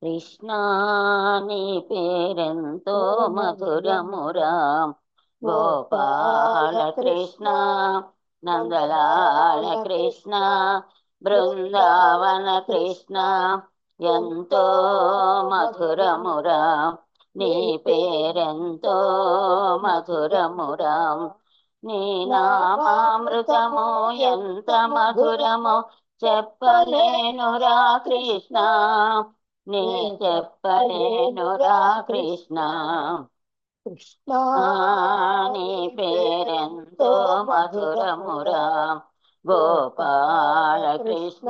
కృష్ణా నీ పేరెంతో మధురమురా గోపాల కృష్ణ నందలాల కృష్ణ బృందావన కృష్ణ ఎంతో మధురమురా నీ పేరెంతో మధురమురా నీ నామామృతము ఎంత మధురమో చెప్పలేనురా కృష్ణ నీ చెప్పలేనురా కృష్ణ కృష్ణ ఆ, నీ పేరెంతో మధురమురా గోపాల కృష్ణ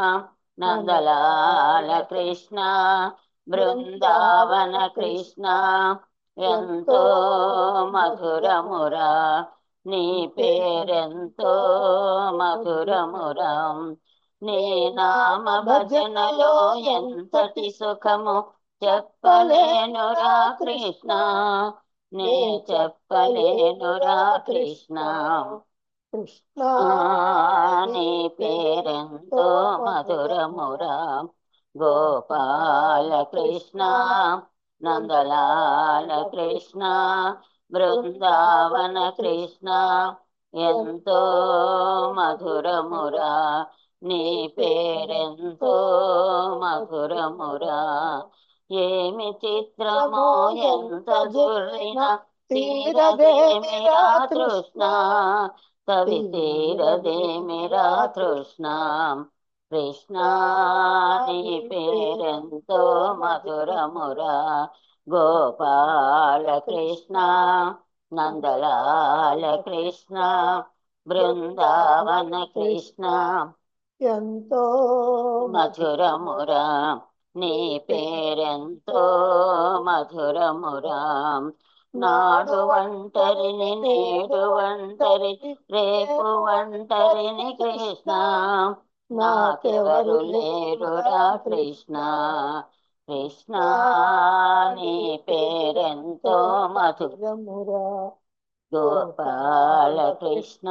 నందలాల కృష్ణ బృందావన కృష్ణ ఎంతో మధురమురా నీ పేరెంతో మధురమురా నీ నామ భజనలో ఎంతటి సుఖము చెప్పలేనురా కృష్ణ నే చెప్పలేనురా కృష్ణ కృష్ణ ఆ, నీ పేరెంతో మధురమురా గోపాల కృష్ణ నందలాల కృష్ణ బృందావన కృష్ణ ఎంతో మధురమురా నీ పేరెంతో మధురమురా ఏమి చిత్రమో ఎంత జుర్రిన తీరదేమిరా తృష్ణ కవి తీరదేమిరా తృష్ణ కృష్ణ నీ పేరెంతో మధురమురా గోపాల కృష్ణ నందలాల కృష్ణ బృందావన కృష్ణ ఎంతో మధురమురా నీ పేరెంతో మధురమురా నాడు ఒంటరిని నేడు ఒంటరి రేపు ఒంటరిని కృష్ణ నాకెవరు లేరురా కృష్ణ కృష్ణ నీ పేరెంతో మధురమురా గోపాల కృష్ణ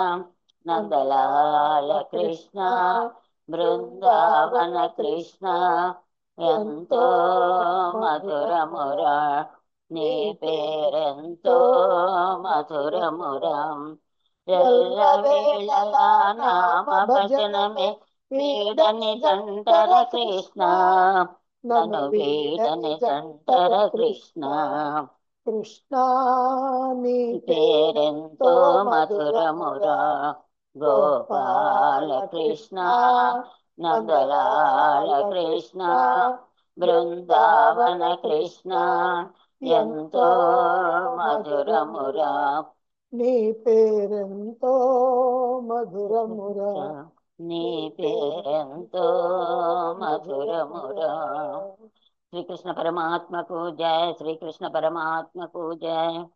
నందలాల కృష్ణ బృందావన కృష్ణ ఎంతో మధురమురా నీ పేరెంతో మధురమురా ఎల్ల వేళలా నామ భజనమే వీడని జంటర కృష్ణ నన్ను వీడని జంటర కృష్ణ కృష్ణ నీ పేరెంతో మధురమురా గోపాల కృష్ణ నందలాల కృష్ణ బృందావన కృష్ణ ఎంతో మధురమురా నీ పేరెంతో మధురమురా నీ పేరెంతో మధురమురా శ్రీకృష్ణ పరమాత్మకు జయ శ్రీకృష్ణ పరమాత్మకు జయ